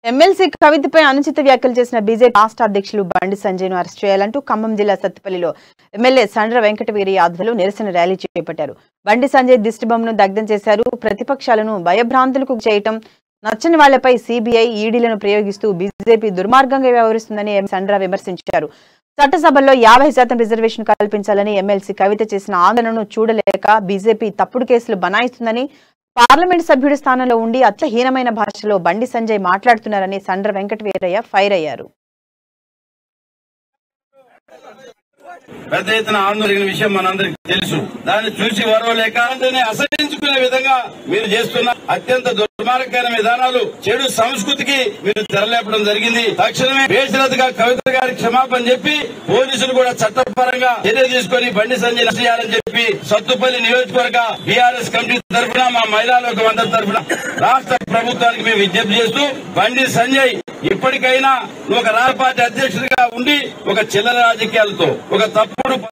MLC కవితపై అనుచిత వ్యాఖ్యలు చేసిన బీజేపీ రాష్ట్ర అధ్యక్షులు బండి సంజయ్ ను అరెస్ట్ చేయాలంటూ ఖమ్మం జిల్లా సత్తుపల్లిలో ఎమ్మెల్యే సండ్ర వెంకటవీరి ఆధ్వర్యంలో నిరసన ర్యాలీ చేపట్టారు బండి సంజయ్ దిష్టిబొమ్మను దగ్ధం చేశారు ప్రతిపక్షాలను భయభ్రాంతులకు చేయటం నచ్చని వాళ్లపై సీబీఐ ఈడీలను ప్రయోగిస్తూ బీజేపీ దుర్మార్గంగా వ్యవహరిస్తుందని ఎం సండ్ర విమర్శించారు చట్టసభల్లో యాభై శాతం రిజర్వేషన్ కల్పించాలని ఎమ్మెల్సీ కవిత చేసిన ఆందోళనను చూడలేక బీజేపీ తప్పుడు కేసులు బనాయిస్తుందని పార్లమెంట్ సభ్యుడి స్థానంలో ఉండి అత్య హీనమైన భాషలో బండి సంజయ్ మాట్లాడుతున్నారని సండ్ర వెంకటవీరయ్య ఫైర్ అయ్యారు పెద్ద ఎత్తున ఆందోళన జరిగిన విషయం మనందరికి తెలుసు దాన్ని చూసి వరవలేక దాన్ని అసహించుకునే విధంగా మీరు చేస్తున్న అత్యంత దుర్మార్గమైన విధానాలు చెడు సంస్కృతికి మీరు తెరలేపడం జరిగింది తక్షణమే బేసిరతగా కవిత గారి క్షమాపణ చెప్పి పోలీసులు కూడా చట్టపరంగా చర్య తీసుకొని బండి సంజయ్ అరెస్ట్ చేయాలని చెప్పి సత్తుపల్లి నియోజకవర్గ బీఆర్ఎస్ కమిటీ తరఫున మా మహిళా లోకం అందరి తరఫున రాష్ట్ర ప్రభుత్వానికి మేము విజ్ఞప్తి చేస్తూ బండి సంజయ్ ఇప్పటికైనా నువ్వు ఒక రాష్ట్ర పార్టీ అధ్యక్షుడిగా ఉండి ఒక చిల్లర రాజకీయాలతో ఒక తప్పుడు